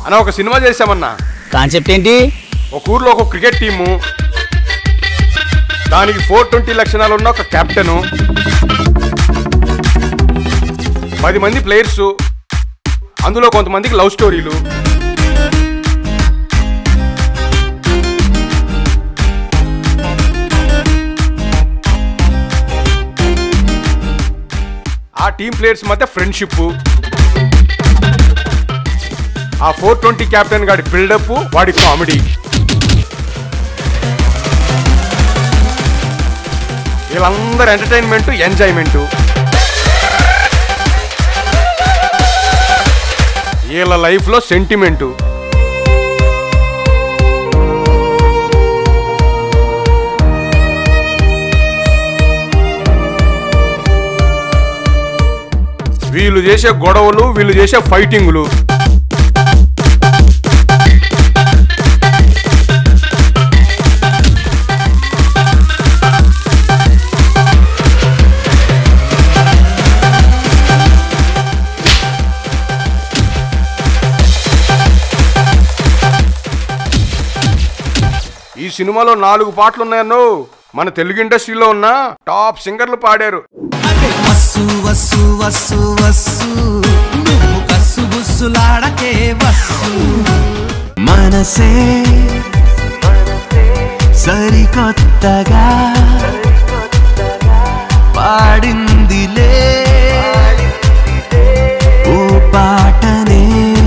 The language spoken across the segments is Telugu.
అన్న ఒక సినిమా చేసామన్నా కాన్సెప్ట్ ఏంటి ఒక ఊర్లో ఒక క్రికెట్ టీము దానికి ఫోర్ ట్వంటీ లక్షణాలు ఉన్న ఒక కెప్టెను పది మంది ప్లేయర్స్ అందులో కొంతమందికి లవ్ స్టోరీలు ఆ టీం ప్లేయర్స్ మధ్య ఫ్రెండ్షిప్ ఆ ఫోర్ ట్వంటీ కెప్టెన్ గాడి బిల్డప్ వాడి కామెడీ వీళ్ళందరూ ఎంటర్టైన్మెంట్ ఎంజాయ్మెంట్ వీళ్ళ లైఫ్లో సెంటిమెంటు వీళ్ళు చేసే గొడవలు వీళ్ళు చేసే ఫైటింగులు ఈ సినిమాలో నాలుగు పాటలు ఉన్నాయన్నో మన తెలుగు ఇండస్ట్రీలో ఉన్న టాప్ సింగర్లు పాడారు వస్సు వస్సు వస్సు వస్సు నువ్వు కస్సు బుస్సులాడకే వస్సు మనసే సరికొత్తగా పాడిందిలే ఓ పాటనే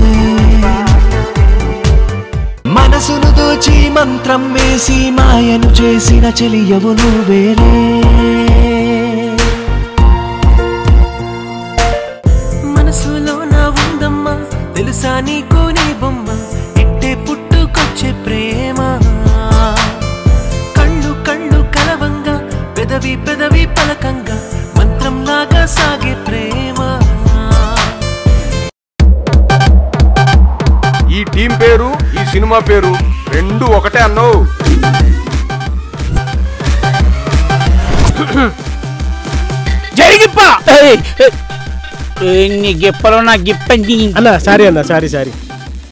మనసును దోచి మంత్రం వేసి మాయను చేసిన చెలియవు నువ్వేలే మనసులో నా ఉందమ్మా తెలుసా నీకు నీ బొమ్మ ఇట్టే పుట్టుకొచ్చే ప్రేమ కళ్ళు కళ్ళు కలవంగా పెదవి పెదవి పలకంగా మంత్రంలాగా సాగే ప్రేమ ఈ టీం పేరు ఈ సినిమా పేరు రెండు ఒకటే అన్నో జరిగిప్పా ఏయ్, ఏయ్, నీ గిప్పలో నా గిప్ప అన్న సారీ అన్న సారీ సారీ